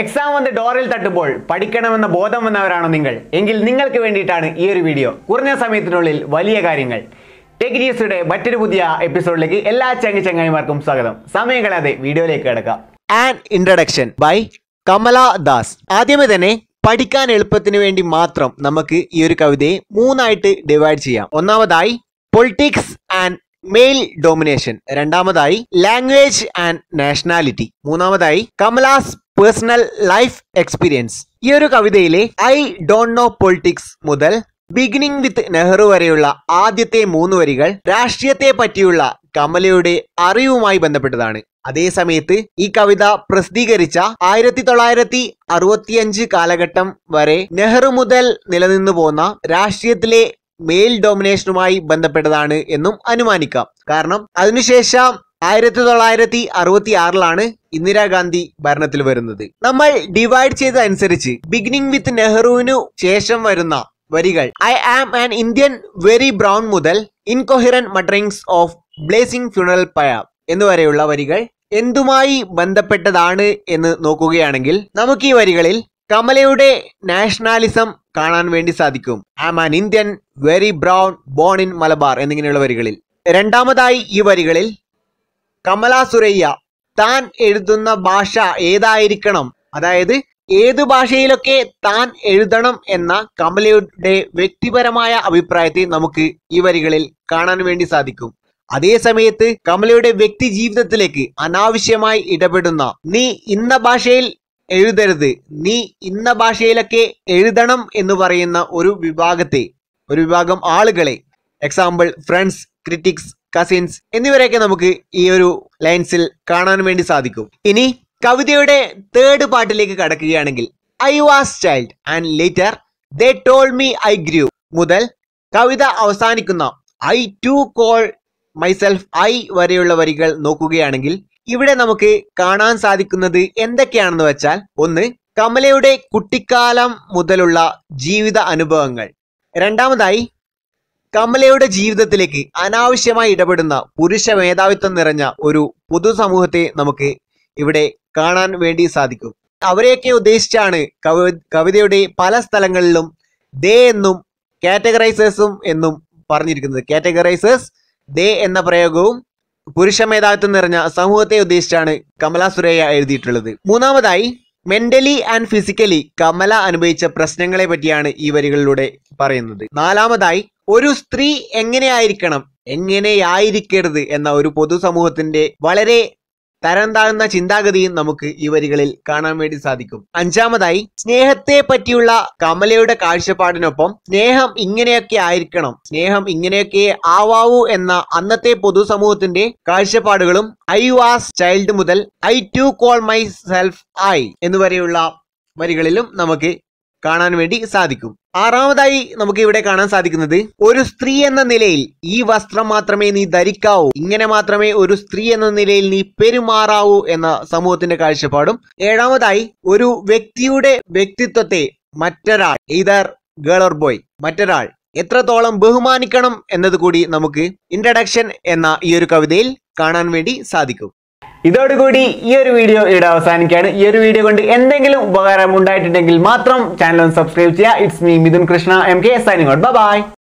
exam വന്ന് ഡോറിൽ തട്ടുമ്പോൾ പഠിക്കണമെന്ന ബോധം വന്നവരാണോ നിങ്ങൾ എങ്കിൽ നിങ്ങൾക്ക് വേണ്ടിയിട്ടാണ് ഈ ഒരു വീഡിയോ കുറഞ്ഞ സമയത്തിനുള്ളിൽ വലിയ കാര്യങ്ങൾ ടെക്നീസിയുടെ മറ്റൊരു പുതിയ എപ്പിസോഡിലേക്ക് എല്ലാ ചങ്ങി ചങ്ങായിമാർക്കും സ്വാഗതം സമയം കളയാതെ വീഡിയോയിലേക്ക് കിടക്കാം and introduction by Kamala Das ആദ്യമേ തന്നെ പഠിക്കാൻ എളുപ്പത്തിന് വേണ്ടി മാത്രം നമുക്ക് ഈ ഒരു കവിതയെ മൂന്നായിട്ട് ഡിവൈഡ് ചെയ്യാം ഒന്നാമതായി പൊളിറ്റിക്സ് ആൻഡ് മെയിൽ ഡോമിനേഷൻ രണ്ടാമതായി ലാംഗ്വേജ് ആൻഡ് നാഷണാലിറ്റി മൂന്നാമതായി കമലാസ് പേഴ്സണൽ ലൈഫ് എക്സ്പീരിയൻസ് ഈ ഒരു കവിതയിലെ ഐ ഡോണ്ട് നോ പൊളിറ്റിക്സ് മുതൽ ബിഗിനിങ് വിത്ത് നെഹ്റു വരെയുള്ള ആദ്യത്തെ മൂന്ന് വരികൾ രാഷ്ട്രീയത്തെ പറ്റിയുള്ള കമലയുടെ അറിവുമായി ബന്ധപ്പെട്ടതാണ് അതേ സമയത്ത് ഈ കവിത പ്രസിദ്ധീകരിച്ച ആയിരത്തി തൊള്ളായിരത്തി അറുപത്തിയഞ്ച് കാലഘട്ടം വരെ നെഹ്റു മുതൽ നിലനിന്നു പോന്ന രാഷ്ട്രീയത്തിലെ മെയിൽ ഡോമിനേഷനുമായി ബന്ധപ്പെട്ടതാണ് എന്നും അനുമാനിക്കാം കാരണം അതിനുശേഷം ആയിരത്തി തൊള്ളായിരത്തി അറുപത്തി ആറിലാണ് ഇന്ദിരാഗാന്ധി ഭരണത്തിൽ വരുന്നത് നമ്മൾ ഡിവൈഡ് ചെയ്തതനുസരിച്ച് ബിഗിനിങ് വിത്ത് നെഹ്റുവിനു ശേഷം വരുന്ന വരികൾ I am an Indian very brown മുതൽ incoherent mutterings of blazing funeral pyre എന്നുവരെയുള്ള വരികൾ എന്തുമായി ബന്ധപ്പെട്ടതാണ് എന്ന് നോക്കുകയാണെങ്കിൽ നമുക്ക് ഈ വരികളിൽ കമലയുടെ നാഷണാലിസം കാണാൻ വേണ്ടി സാധിക്കും am an Indian very brown born in Malabar എന്നിങ്ങനെയുള്ള വരികളിൽ രണ്ടാമതായി ഈ വരികളിൽ കമല സുരയ്യ താൻ എഴുതുന്ന ഭാഷ ഏതായിരിക്കണം അതായത് ഏത് ഭാഷയിലൊക്കെ താൻ എഴുതണം എന്ന കമലയുടെ വ്യക്തിപരമായ അഭിപ്രായത്തെ നമുക്ക് ഈ വരികളിൽ കാണാൻ വേണ്ടി സാധിക്കും അതേ സമയത്ത് കമലയുടെ വ്യക്തി ജീവിതത്തിലേക്ക് അനാവശ്യമായി ഇടപെടുന്ന നീ ഇന്ന ഭാഷയിൽ എഴുതരുത് നീ ഇന്ന ഭാഷയിലൊക്കെ എഴുതണം എന്ന് പറയുന്ന ഒരു വിഭാഗത്തെ ഒരു വിഭാഗം ആളുകളെ എക്സാമ്പിൾ ഫ്രണ്ട്സ് ക്രിറ്റിക്സ് കസിൻസ് എന്നിവരെയൊക്കെ നമുക്ക് ഈ ഒരു ലൈൻസിൽ കാണാൻ വേണ്ടി സാധിക്കും ഇനി കവിതയുടെ തേർഡ് പാർട്ടിലേക്ക് കടക്കുകയാണെങ്കിൽ I was child and later they told me I grew മുതൽ കവിത അവസാനിക്കുന്ന I too call myself I വരെയുള്ള വരികൾ നോക്കുകയാണെങ്കിൽ ഇവിടെ നമുക്ക് കാണാൻ സാധിക്കുന്നത് എന്തൊക്കെയാണെന്ന് വെച്ചാൽ ഒന്ന് കമലയുടെ കുട്ടിക്കാലം മുതലുള്ള ജീവിത അനുഭവങ്ങൾ രണ്ടാമതായി കമലയുടെ ജീവിതത്തിലേക്ക് അനാവശ്യമായി ഇടപെടുന്ന പുരുഷ മേധാവിത്വം നിറഞ്ഞ ഒരു പൊതുസമൂഹത്തെ നമുക്ക് ഇവിടെ കാണാൻ വേണ്ടി സാധിക്കും അവരെയൊക്കെ ഉദ്ദേശിച്ചാണ് കവി കവിതയുടെ പല സ്ഥലങ്ങളിലും ദേ എന്നും കാറ്റഗറൈസേഴ്സും എന്നും പറഞ്ഞിരിക്കുന്നത് കാറ്റഗറൈസേഴ്സ് ദേ എന്ന പ്രയോഗവും പുരുഷ മേധാവിത്വം നിറഞ്ഞ സമൂഹത്തെ ഉദ്ദേശിച്ചാണ് കമല സുരയ്യ എഴുതിയിട്ടുള്ളത് മൂന്നാമതായി മെന്റലി ആൻഡ് ഫിസിക്കലി കമല അനുഭവിച്ച പ്രശ്നങ്ങളെ പറ്റിയാണ് ഈ വരികളിലൂടെ പറയുന്നത് നാലാമതായി ഒരു സ്ത്രീ എങ്ങനെയായിരിക്കണം എങ്ങനെയായിരിക്കരുത് എന്ന ഒരു പൊതുസമൂഹത്തിന്റെ വളരെ തരം താഴ്ന്ന ചിന്താഗതിയും നമുക്ക് ഈ വരികളിൽ കാണാൻ വേണ്ടി സാധിക്കും അഞ്ചാമതായി സ്നേഹത്തെ പറ്റിയുള്ള കമലയുടെ കാഴ്ചപ്പാടിനൊപ്പം സ്നേഹം ഇങ്ങനെയൊക്കെ ആയിരിക്കണം സ്നേഹം ഇങ്ങനെയൊക്കെ ആവാവൂ എന്ന അന്നത്തെ പൊതുസമൂഹത്തിന്റെ കാഴ്ചപ്പാടുകളും ഐ വാസ് ചൈൽഡ് മുതൽ I too call myself I എന്നുവരെയുള്ള വരികളിലും നമുക്ക് കാണാൻ വേണ്ടി സാധിക്കും ആറാമതായി നമുക്ക് ഇവിടെ കാണാൻ സാധിക്കുന്നത് ഒരു സ്ത്രീ എന്ന നിലയിൽ ഈ വസ്ത്രം മാത്രമേ നീ ധരിക്കാവൂ ഇങ്ങനെ മാത്രമേ ഒരു സ്ത്രീ എന്ന നിലയിൽ നീ പെരുമാറാവൂ എന്ന സമൂഹത്തിന്റെ കാഴ്ചപ്പാടും ഏഴാമതായി ഒരു വ്യക്തിയുടെ വ്യക്തിത്വത്തെ മറ്റൊരാൾ ഇതർ ഗേൾ ഓർ ബോയ് മറ്റൊരാൾ എത്രത്തോളം ബഹുമാനിക്കണം എന്നത് കൂടി നമുക്ക് ഇൻട്രഡക്ഷൻ എന്ന ഈ ഒരു കവിതയിൽ കാണാൻ വേണ്ടി സാധിക്കും ഇതോടുകൂടി ഈ ഒരു വീഡിയോ ഇവിടെ അവസാനിക്കുകയാണ് ഈ ഒരു വീഡിയോ കൊണ്ട് എന്തെങ്കിലും ഉപകാരം ഉണ്ടായിട്ടുണ്ടെങ്കിൽ മാത്രം ചാനൽ ഒന്ന് സബ്സ്ക്രൈബ് ചെയ്യുക it's me Mithun Krishna M K signing out by